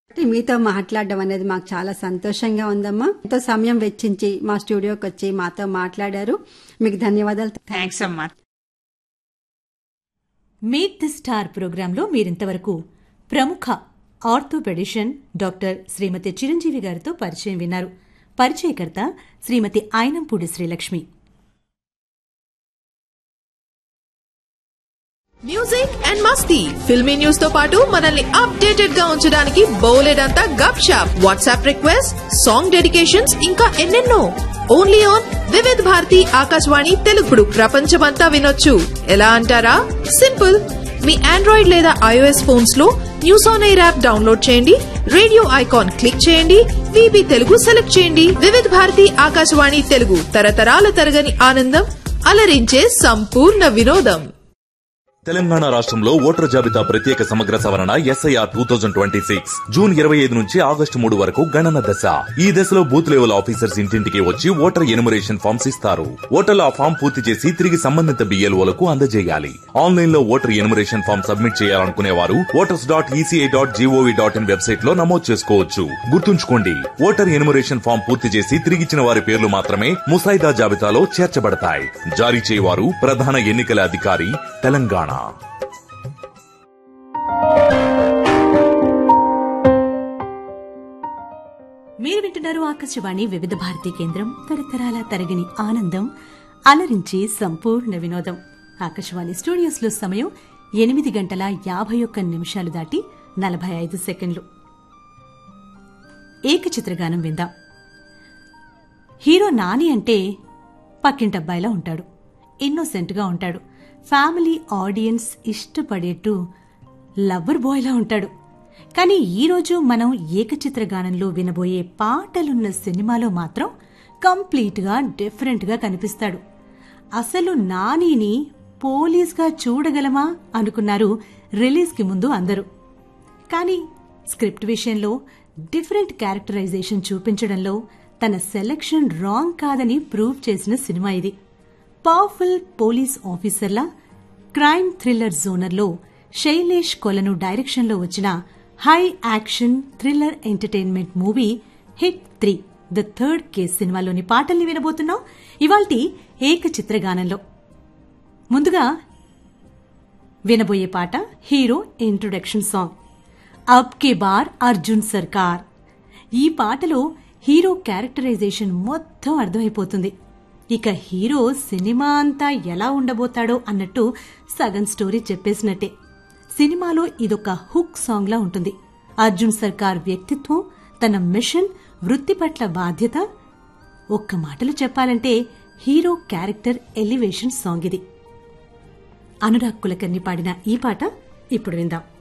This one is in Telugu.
మీతో మాట్లాడడం అనేది మాకు చాలా సంతోషంగా ఉందమ్మా ఎంతో సమయం వెచ్చించి మా స్టూడియోకి వచ్చి మాతో మాట్లాడారు మీకు ధన్యవాదాలు థ్యాంక్స్ అమ్మా మీట్ ది స్టార్ ప్రోగ్రాంలో మీరింతవరకు ప్రముఖ ఆర్థోపెడిషన్ డాక్టర్ శ్రీమతి చిరంజీవి గారితో పరిచయం విన్నారు పరిచయకర్త శ్రీమతి Ayanampudi Srilakshmi music and masti filmy news తో పాటు మనల్ని అప్డేటెడ్ గా ఉంచడానికి బోలెడంతా gupshup WhatsApp request song dedications ఇంకా ఎన్నెన్నో ఓన్లీ ఆన్ వివిధ్ భారతి ఆకాశవాణి తెలుగుడు ప్రపంచమంతా వినొచ్చు ఎలా అంటారా సింపుల్ మీ ఆండ్రాయిడ్ లేదా ఐఓఎస్ ఫోన్స్ లో news on air app download చేయండి రేడియో ఐకాన్ క్లిక్ చేయండి విబి తెలుగు సెలెక్ట్ చేయండి వివిధ్ భారతి ఆకాశవాణి తెలుగు తరతరాల తరగని ఆనందం అలరించే సంపూర్ణ వినోదం తెలంగాణ రాష్ట్రంలో ఓటర్ జాబితా ప్రత్యేక సమగ్ర సవరణ SIR two thousand twenty six June ఇరవై ఐదు నుంచి ఆగస్టు మూడు వరకు గణన దశ ఈ దశలో బూత్ లెవెల్ ఆఫీసర్స్ ఇంటింటికి వచ్చి ఓటర్ ఎనుమరేషన్ ఫామ్స్ ఇస్తారు ఓటర్లు ఆ ఫామ్ పూర్తి చేసి తిరిగి సంబంధిత బిఎల్ఓలకు అందజేయాలి ఆన్లైన్ లో ఓటర్ ఎనుమరేషన్ ఫామ్ సబ్మిట్ చేయాలనుకునే వారు voters dot ECI dot GOV dot in website లో నమోదు చేసుకోవచ్చు గుర్తుంచుకోండి ఓటర్ ఎనుమరేషన్ ఫామ్ పూర్తి చేసి తిరిగిచ్చిన వారి పేర్లు మాత్రమే ముసాయిదా జాబితాలో చేర్చబడతాయి జారీ చేయవారు ప్రధాన ఎన్నికల అధికారి తెలంగాణ మీరు వింటున్నారు ఆకాశవాణి వివిధ భారతీ కేంద్రం తరతరాల తరగని ఆనందం అలరించి సంపూర్ణ వినోదం ఆకాశవాణి స్టూడియోస్ లో సమయం ఎనిమిది గంటల యాభై ఒక్క నిమిషాలు దాటి నలభై ఐదు సెకండ్లు ఏకచిత్రగానం విందాం హీరో నాని అంటే పక్కింటబ్బాయిలా ఉంటాడు ఇన్నోసెంట్గా ఉంటాడు ఫ్యామిలీ ఆడియన్స్ ఇష్టపడేట్టు లవ్వర్ బాయ్లా ఉంటాడు కానీ ఈరోజు మనం ఏకచిత్ర గానంలో వినబోయే పాటలున్న సినిమాలో మాత్రం కంప్లీట్గా డిఫరెంట్గా కనిపిస్తాడు అసలు నానిని పోలీస్గా చూడగలమా అనుకున్నారు రిలీజ్కి ముందు అందరూ కానీ స్క్రిప్ట్ విషయంలో డిఫరెంట్ క్యారెక్టరైజేషన్ చూపించడంలో తన సెలక్షన్ రాంగ్ కాదని ప్రూవ్ చేసిన సినిమా ఇది పవర్ఫుల్ పోలీస్ ఆఫీసర్లా క్రైమ్ థ్రిల్లర్ జోనర్లో శైలేష్ కొలను డైరెక్షన్లో వచ్చిన high action thriller entertainment movie hit three the third case సినిమాలోని పాటల్ని వినబోతున్నాం ఇవాల్టి ఏకచిత్రగానంలో ముందుగా వినబోయే పాట హీరో ఇంట్రొడక్షన్ సాంగ్ అబ్ కే బార్ అర్జున్ సర్కార్ ఈ పాటలో హీరో క్యారెక్టరైజేషన్ మొత్తం అర్థమైపోతుంది ఇక హీరో సినిమా అంతా ఎలా ఉండబోతాడో అన్నట్టు సగం స్టోరీ చెప్పేసినట్టే సినిమాలో ఇదొక హుక్ సాంగ్లా ఉంటుంది అర్జున్ సర్కార్ వ్యక్తిత్వం తన మిషన్ వృత్తి పట్ల బాధ్యత ఒక్క మాటలు చెప్పాలంటే హీరో క్యారెక్టర్ ఎలివేషన్ సాంగ్ ఇది అనురాగ్ కులకర్ణి పాడిన ఈ పాట ఇప్పుడు విందాం